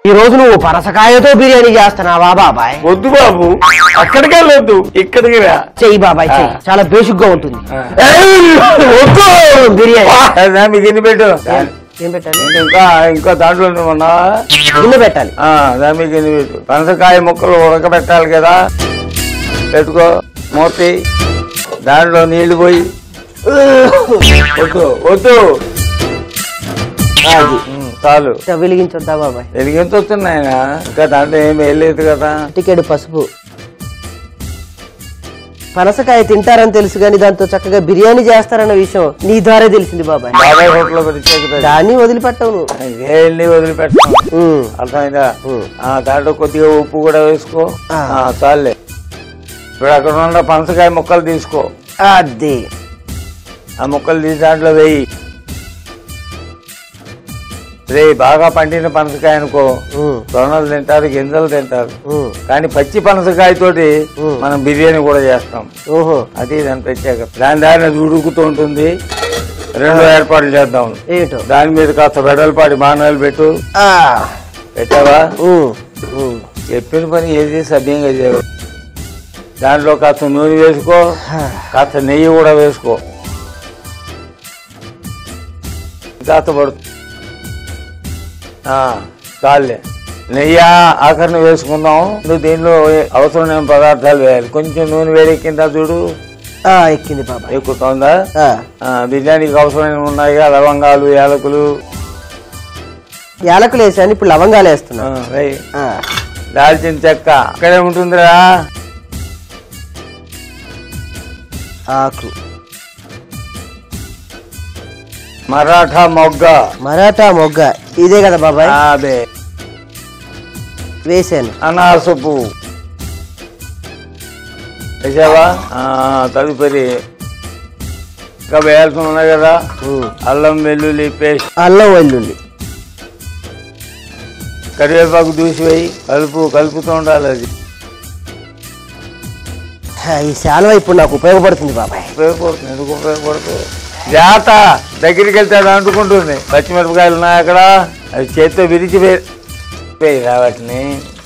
ఈ రోజు నువ్వు పరసకాయతో బిర్యానీ చేస్తున్నావా బాబాయ్ వద్దు బాబు అక్కడికి వెళ్ళొద్దు ఇక్కడికి రా చెయ్యి బాబాయ్ చెయ్యి ఆ. చాలా బేసిక్ గా ఉంటుంది ఆ. వద్దు బిర్యానీ అదే మీకు ఎన్ని పెట్టు ఏం పెట్టాలి ఇంకా ఇంకా దాంట్లో ఉన్నా గిన్నె పెట్టాలి దాని మీకు ఎన్ని పెట్టు పనసకాయ ముక్కలు ఉడకబెట్టాలి కదా పెట్టుకో మూర్తి దాంట్లో నీళ్లు పోయి వద్దు వద్దు అది ఉమ్, చాలు ఇంకా వెలిగించొద్దా బాబాయ్ ఎలిగెంత వస్తున్నాయి ఇంకా దాంట్లో ఏమి వెళ్ళలేదు కదా టికెట్ పసుపు పనసకాయ తింటారని తెలుసు కానీ దాంతో చక్కగా బిర్యానీ చేస్తారన్న విషయం నీ ద్వారా తెలిసింది బాబాయ్ బాబాయ్ హోటల్ గురించి దాన్ని వదిలిపెట్టవు నువ్వు వెళ్ళి వదిలిపెట్టాం ఉమ్. అర్థమైందా ఉమ్. ఆ, దాంట్లో కొద్దిగా ఉప్పు కూడా వేసుకో ఆ. ఆ, చాలే ఇప్పుడు అక్కడ ఉన్న పనసకాయ ముక్కలు తీసుకో అది ఆ ముక్కలు తీసి దాంట్లో వేయి రే బాగా పండిన పనసకాయ అనుకో ఉమ్. తొనలు తింటారు గింజలు తింటారు ఉమ్. కానీ పచ్చి పనసకాయతోటి ఉమ్. మనం బిర్యానీ కూడా చేస్తాం ఓహో అది దాని ప్రత్యేకత దాని దాని అది ఉడుకుతూ ఉంటుంది రెండు ఏర్పాట్లు చేద్దాం ఏమిటో దాని మీద కాస్త వెడల్పాటి బాణాలు పెట్టు ఆ. పెట్టావా ఉమ్. ఉమ్. చెప్పిన పని ఏది సభ్యంగా చేయవు దాంట్లో కాస్త నూనె వేసుకో కాస్త నెయ్యి కూడా వేసుకో కాస్త పడుతుంది చాలే నెయ్యి ఆఖరిని వేసుకుందాం నువ్వు దీనిలో అవసరం లేని పదార్థాలు వేయాలి కొంచెం నూనె వేడెక్కిందా చూడు ఆ, ఎక్కింది బాబాయ్ ఎక్కుతుందా ఆ. ఆ, బిర్యానీకి అవసరమైన ఉన్నాయి లవంగాలు యాలకులు యాలకులు వేసాను ఇప్పుడు లవంగాలు ఆ, వేస్తున్నా వేయి ఆ. దాల్చిన చెక్క అక్కడే ఉంటుందిరా ఆకు మరాఠా మొగ్గ మరాఠా మొగ్గ ఇదే కదా బాబాయ్ అదే వేసాను అనాస పువ్వు వేసావా ఆ, తదుపరి ఇంకా వేయాల్సి ఉన్నాయి కదా ఉమ్. అల్లం వెల్లుల్లి పేస్ట్ అల్లం వెల్లుల్లి కరివేపాకు దూసి వేయి కలుపు కలుపుతూ ఉండాలి అది ఆ, ఈ శాలువ ఇప్పుడు నాకు ఉపయోగపడుతుంది బాబాయ్ ఉపయోగపడుతుంది ఎందుకు ఉపయోగపడుతుంది జాత దగ్గరికి వెళ్తే అది అంటుకుంటుంది పచ్చిమిరపకాయలు ఉన్నాయి అక్కడ అది చేత్తో విరిచి వే- వేయి వాటిని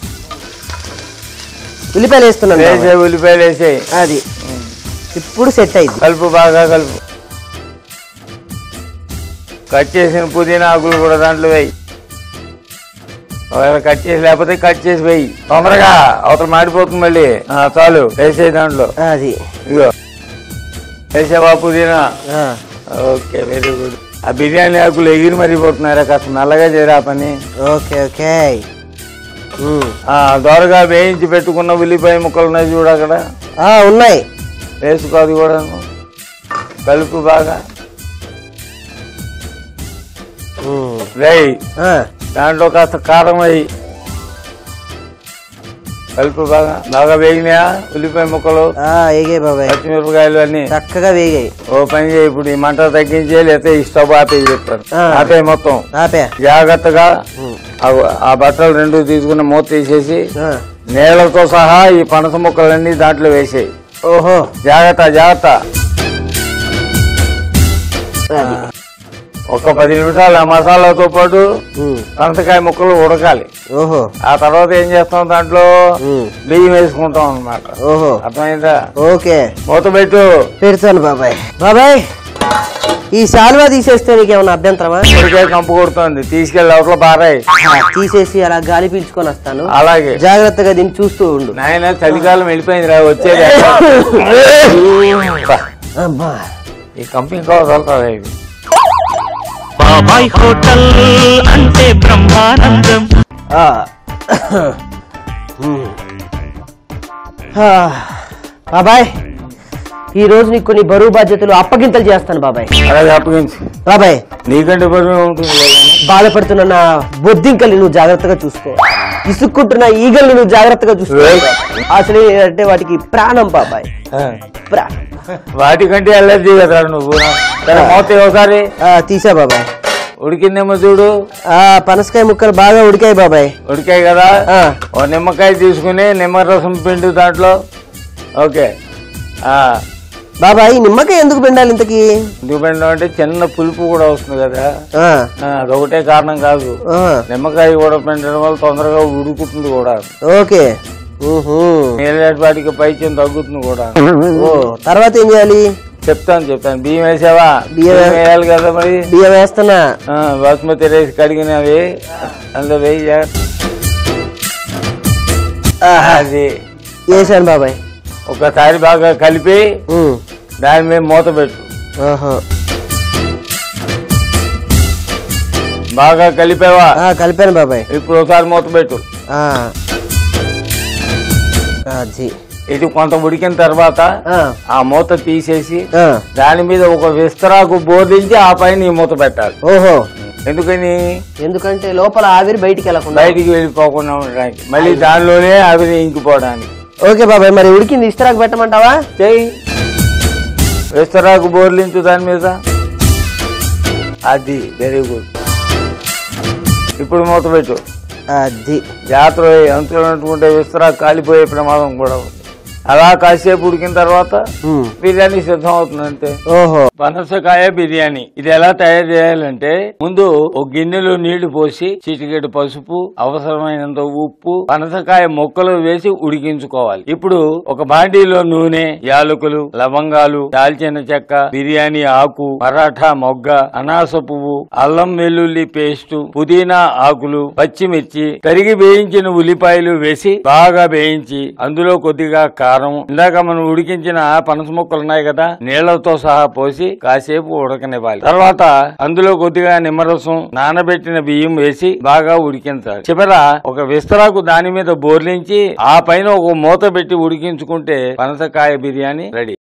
ఉల్లిపాయలు వేస్తున్నాను వేసే బాబాయ్. ఉల్లిపాయలు వేసేయి అది ఇప్పుడు సెట్ అయింది కలుపు బాగా కలుపు కట్ చేసిన పుదీనా ఆకులు కూడా దాంట్లో వేయి ఒకవేళ కట్ చేసి లేకపోతే కట్ చేసి వేయి తొందరగా అవతల మాడిపోతుంది మళ్ళీ ఆ, చాలు వేసేయి దాంట్లో అది ఇగో వేసావా పుదీనా ఆ. ఓకే వెరీ గుడ్ ఆ బిర్యానీ ఆకులు ఎగిరి మరిపోతున్నారా కాస్త నల్లగా చేయరా ఆ పని ఓకే ఓకే ఉమ్. ఆ, దోరగా వేయించి పెట్టుకున్న ఉల్లిపాయ ముక్కలు ఉన్నాయి చూడు అక్కడ ఆ, ఉన్నాయి వేసుకో అది కూడా కలుపు బాగా ఉమ్. వేయి ఆ, దాంట్లో కాస్త కారం వేయి కలుపు బాగా బాగా వేగినాయా ఉల్లిపాయ ముక్కలు ఆ, వేగాయి బాబాయ్ పచ్చిమిరపకాయలు అన్ని చక్కగా వేగాయి ఓ పని చేయి ఇప్పుడు ఈ మంట తగ్గించే లేకపోతే ఈ స్టవ్ ఆపేయి చెప్తారు ఆ. ఆపే మొత్తం ఆపే జాగ్రత్తగా ఉమ్. ఆ- ఆ బట్టలు రెండు తీసుకున్న మూత తీసేసి ఆ. నీళ్లతో సహా ఈ పనస ముక్కలన్నీ దాంట్లో వేసేయి ఓహో జాగ్రత్త జాగ్రత్త అది ఒక పది నిమిషాలు ఆ మసాలాతో పాటు ఉమ్. పనసకాయ ముక్కలు ఉడకాలి ఓహో ఆ తర్వాత ఏం చేస్తాం దాంట్లో ఉమ్. బియ్యం వేసుకుంటాం అన్నమాట ఓహో అర్థమైందా ఓకే మూత పెట్టు పెడతాను బాబాయ్ బాబాయ్ ఈ శాలువా తీసేస్తే నీకేమన్నా అభ్యంతరమా ఇప్పటికే కంపు కొడుతోంది తీసుకెళ్ళి అవతల పారాయి ఆ, తీసేసి అలా గాలి పీల్చుకొని వస్తాను అలాగే జాగ్రత్తగా దీన్ని చూస్తూ ఉండు నాయన చలికాలం వెళ్ళిపోయింది రా వచ్చేది బా, అబ్బా ఈ కంపెనీ ఇంకా వదలతారా ఇది బాబాయ్ హోటల్ అంటే బ్రహ్మానందం ఆ. ఉమ్. ఆ. బాబాయ్ ఈ రోజు నీకు కొన్ని బరువు బాధ్యతలు అప్పగింతలు చేస్తాను బాబాయ్ అలాగే అప్పగించి బాబాయ్ నీకంటే బరువు ఉంటుంది కదా. బాధపడుతున్న నా బొద్దింకల్ని నువ్వు జాగ్రత్తగా చూసుకో ఇసుక్కుంటున్న ఈగల్ని నువ్వు జాగ్రత్తగా చూసుకో అసలు అంటే వాటికి ప్రాణం బాబాయ్ ఆ. ప్రాణం వాటికంటే ఎలర్జీ కదా నువ్వు సరే మూత ఒకసారి ఆ, తీసా బాబాయ్ ఉడికిందేమో చూడు ఆ పనసకాయ ముక్కలు బాగా ఉడికాయి బాబాయ్ ఉడికాయి కదా ఆ, ఓ నిమ్మకాయ తీసుకుని నిమ్మరసం పిండి దాంట్లో ఓకే ఆ, బాబాయ్ నిమ్మకాయ ఎందుకు పిండాలి ఇంతకి ఎందుకు పెట్టడం అంటే చిన్న పులుపు కూడా వస్తుంది కదా ఆ, ఆ, అదొకటే కారణం కాదు ఆ, నిమ్మకాయ కూడా పెంచడం వల్ల తొందరగా ఉడుకుతుంది కూడా ఓకే ఊహు. నీళ్ళటి వాటికి పైచ్యం తగ్గుతుంది కూడా ఓ తర్వాత ఏం చేయాలి చెప్తాను చెప్తాను బియ్యం వేసావా బియ్యం బియ్యం వేయాలి కదా మరి బియ్యం వేస్తున్నా ఆ, బాస్మతి రైస్ కడిగినవి అందులో వేయి జాగ్రత్త. ఆహా, అది వేసాను బాబాయ్ ఒకసారి బాగా కలిపి ఉమ్, దాని మీద మూత పెట్టు ఆహా. బాగా కలిపావా ఆ, కలిపాను బాబాయ్ ఇప్పుడు ఒకసారి మూత పెట్టు ఆ. అది ఇది కొంత ఉడికిన తర్వాత ఆ, ఆ మూత తీసేసి ఆ. దాని మీద ఒక విస్తరాకు బోర్లించి ఆ పైన ఈ మూత పెట్టాలి ఓహో ఎందుకని ఎందుకంటే లోపల ఆవిరి బయటికి వెళ్ళకుండా బయటికి వెళ్ళిపోకుండా ఉండడానికి మళ్ళీ దానిలోనే అవి ఇంకిపోవడానికి ఓకే బాబాయ్ మరి ఉడికింది ఇస్తరాకు పెట్టమంటావా చెయ్యి విస్తరాకు బోర్లించు దాని మీద అది వెరీ గుడ్ ఇప్పుడు మూత పెట్టు అది జాతర అంతులు ఉన్నటువంటి విస్తరాకు కాలిపోయే ప్రమాదం కూడా ఉంది అలా కాసేపు ఉడికిన తర్వాత ఉమ్, బిర్యానీ సిద్ధం అవుతుంది అంతే ఓహో పనసకాయ బిర్యానీ ఇది ఎలా తయారు చేయాలంటే ముందు ఒక గిన్నెలో నీళ్లు పోసి చిటికెడు పసుపు అవసరమైనంత ఉప్పు పనసకాయ ముక్కలు వేసి ఉడికించుకోవాలి ఇప్పుడు ఒక బాండీలో నూనె యాలకులు లవంగాలు దాల్చిన చెక్క బిర్యానీ ఆకు పరాఠా మొగ్గ అనాస పువ్వు అల్లం వెల్లుల్లి పేస్టు పుదీనా ఆకులు పచ్చిమిర్చి తరిగి వేయించిన ఉల్లిపాయలు వేసి బాగా వేయించి అందులో కొద్దిగా కారం ఇందాక మనం ఉడికించిన పనస ముక్కలు ఉన్నాయి కదా నీళ్లతో సహా పోసి కాసేపు ఉడకనివ్వాలి తర్వాత అందులో కొద్దిగా నిమ్మరసం నానబెట్టిన బియ్యం వేసి బాగా ఉడికించాలి చివర ఒక విస్తరాకు దాని మీద బోర్లించి ఆ పైన ఒక మూత పెట్టి ఉడికించుకుంటే పనసకాయ బిర్యానీ రెడీ